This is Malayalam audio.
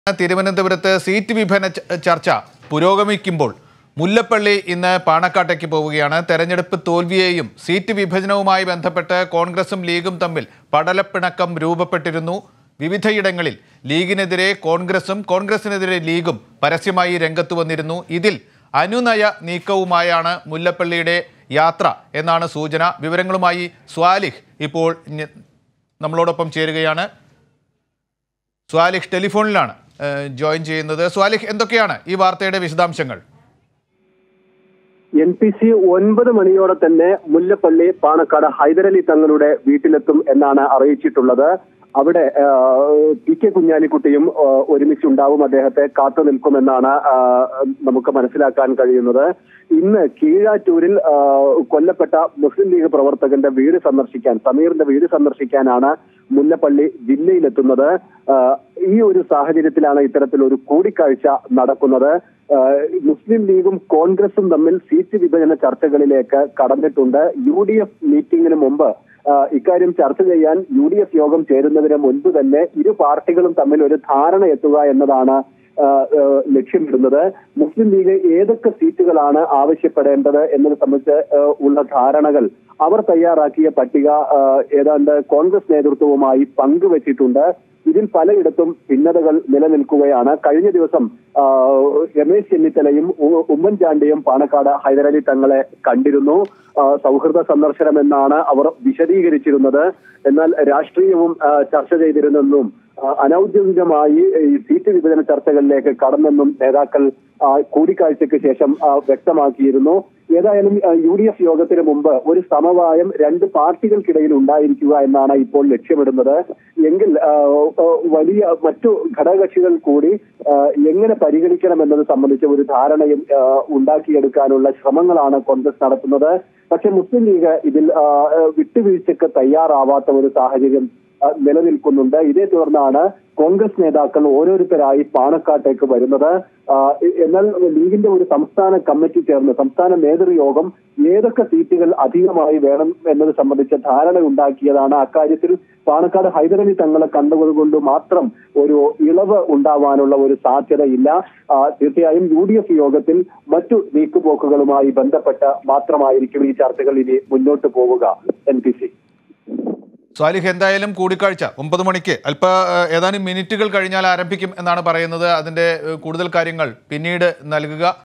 തിരുവനന്തപുരത്ത് സീറ്റ് വിഭജന ച- ചർച്ച പുരോഗമിക്കുമ്പോൾ മുല്ലപ്പള്ളി ഇന്ന് പാണക്കാട്ടേക്ക് പോവുകയാണ് തെരഞ്ഞെടുപ്പ് തോൽവിയെയും സീറ്റ് വിഭജനവുമായി ബന്ധപ്പെട്ട് കോൺഗ്രസും ലീഗും തമ്മിൽ പടലപ്പിണക്കം രൂപപ്പെട്ടിരുന്നു വിവിധയിടങ്ങളിൽ ലീഗിനെതിരെ കോൺഗ്രസും കോൺഗ്രസിനെതിരെ ലീഗും പരസ്യമായി രംഗത്ത് വന്നിരുന്നു ഇതിൽ അനുനയ നീക്കവുമായാണ് മുല്ലപ്പള്ളിയുടെ യാത്ര എന്നാണ് സൂചന വിവരങ്ങളുമായി സ്വാലിഹ് ഇപ്പോൾ ഞ- നമ്മളോടൊപ്പം ചേരുകയാണ് സ്വാലിഹ് ടെലിഫോണിലാണ് ഏഹ്, ജോയിൻ ചെയ്യുന്നത് സ്വാലിഹ് എന്തൊക്കെയാണ് ഈ വാർത്തയുടെ വിശദാംശങ്ങൾ എൻ പി സി ഒൻപത് മണിയോടെ തന്നെ മുല്ലപ്പള്ളി പാണക്കാട് ഹൈദരലി തങ്ങളുടെ വീട്ടിലെത്തും എന്നാണ് അറിയിച്ചിട്ടുള്ളത് അവിടെ ആ, പി കെ കുഞ്ഞാലിക്കുട്ടിയും ആ, ഒരുമിച്ചുണ്ടാവും അദ്ദേഹത്തെ കാത്തു നിൽക്കുമെന്നാണ് ആ, നമുക്ക് മനസ്സിലാക്കാൻ കഴിയുന്നത് ഇന്ന് കീഴാറ്റൂരിൽ ആ, കൊല്ലപ്പെട്ട മുസ്ലിം ലീഗ് പ്രവർത്തകന്റെ വീട് സന്ദർശിക്കാൻ സമീറിന്റെ വീട് സന്ദർശിക്കാനാണ് മുല്ലപ്പള്ളി ജില്ലയിലെത്തുന്നത് ആ, ഈ ഒരു സാഹചര്യത്തിലാണ് ഇത്തരത്തിലൊരു കൂടിക്കാഴ്ച നടക്കുന്നത് ആ, മുസ്ലിം ലീഗും കോൺഗ്രസും തമ്മിൽ സീറ്റ് വിഭജന ചർച്ചകളിലേക്ക് കടന്നിട്ടുണ്ട് യു ഡി എഫ് മീറ്റിംഗിന് മുമ്പ് ആ, ഇക്കാര്യം ചർച്ച ചെയ്യാൻ യു ഡി എഫ് യോഗം ചേരുന്നതിന് മുൻപ് തന്നെ ഇരു പാർട്ടികളും തമ്മിൽ ഒരു ധാരണ എത്തുക എന്നതാണ് ആ, ആ, ലക്ഷ്യമിടുന്നത് മുസ്ലിം ലീഗ് ഏതൊക്കെ സീറ്റുകളാണ് ആവശ്യപ്പെടേണ്ടത് എന്നത് സംബന്ധിച്ച് ആ, ഉള്ള ധാരണകൾ അവർ തയ്യാറാക്കിയ പട്ടിക ആ, ഏതാണ്ട് കോൺഗ്രസ് നേതൃത്വവുമായി പങ്കുവച്ചിട്ടുണ്ട് ഇതിൽ പലയിടത്തും ഭിന്നതകൾ നിലനിൽക്കുകയാണ് കഴിഞ്ഞ ദിവസം ആ, രമേശ് ചെന്നിത്തലയും ഉ- ഉമ്മൻചാണ്ടിയും പാണക്കാട് ഹൈദരാലി തങ്ങളെ കണ്ടിരുന്നു ആ, സൗഹൃദ സന്ദർശനം എന്നാണ് അവർ വിശദീകരിച്ചിരുന്നത് എന്നാൽ രാഷ്ട്രീയവും ആ, ചർച്ച ചെയ്തിരുന്നെന്നും ആ, അനൌദ്യോഗികമായി ഈ സീറ്റ് വിഭജന ചർച്ചകളിലേക്ക് കടന്നെന്നും നേതാക്കൾ ആ, കൂടിക്കാഴ്ചയ്ക്ക് ശേഷം ആ, വ്യക്തമാക്കിയിരുന്നു ഏതായാലും ആ, യു ഡി എഫ് യോഗത്തിന് മുമ്പ് ഒരു സമവായം രണ്ട് പാർട്ടികൾക്കിടയിൽ ഉണ്ടായിരിക്കുക എന്നാണ് ഇപ്പോൾ ലക്ഷ്യമിടുന്നത് എങ്കിൽ ആ, ആ, വലിയ മറ്റു ഘടകകക്ഷികൾ കൂടി ആ, എങ്ങനെ പരിഗണിക്കണം എന്നത് സംബന്ധിച്ച് ഒരു ധാരണയും ആ, ഉണ്ടാക്കിയെടുക്കാനുള്ള ശ്രമങ്ങളാണ് കോൺഗ്രസ് നടത്തുന്നത് പക്ഷെ മുസ്ലിം ലീഗ് ഇതിൽ ആ, ആ, വിട്ടുവീഴ്ചയ്ക്ക് തയ്യാറാവാത്ത ഒരു സാഹചര്യം ആ, നിലനിൽക്കുന്നുണ്ട് ഇതേ തുടർന്നാണ് കോൺഗ്രസ് നേതാക്കൾ ഓരോരുത്തരായി പാണക്കാട്ടേക്ക് വരുന്നത് ആ, എ- എന്നാൽ ലീഗിന്റെ ഒരു സംസ്ഥാന കമ്മിറ്റി ചേർന്ന് സംസ്ഥാന നേതൃയോഗം ഏതൊക്കെ സീറ്റുകൾ അധികമായി വേണം എന്നത് സംബന്ധിച്ച ധാരണ ഉണ്ടാക്കിയതാണ് അക്കാര്യത്തിൽ പാണക്കാട് ഹൈദരലി തങ്ങളെ കണ്ടതുകൊണ്ട് മാത്രം ഒരു ഇളവ് ഉണ്ടാവാനുള്ള ഒരു സാധ്യതയില്ല ആ, തീർച്ചയായും യു ഡി എഫ് യോഗത്തിൽ മറ്റു നീക്കുപോക്കുകളുമായി ബന്ധപ്പെട്ട് മാത്രമായിരിക്കും ഈ ചർച്ചകൾ ഇനി മുന്നോട്ട് പോവുക എൻ പി സി സ്വാലിഹ് എന്തായാലും കൂടിക്കാഴ്ച ഒമ്പത് മണിക്ക് അല്പ ഏഹ്, ഏതാനും മിനിറ്റുകൾ കഴിഞ്ഞാൽ ആരംഭിക്കും എന്നാണ് പറയുന്നത് അതിൻ്റെ ഏഹ്, കൂടുതൽ കാര്യങ്ങൾ പിന്നീട് നൽകുക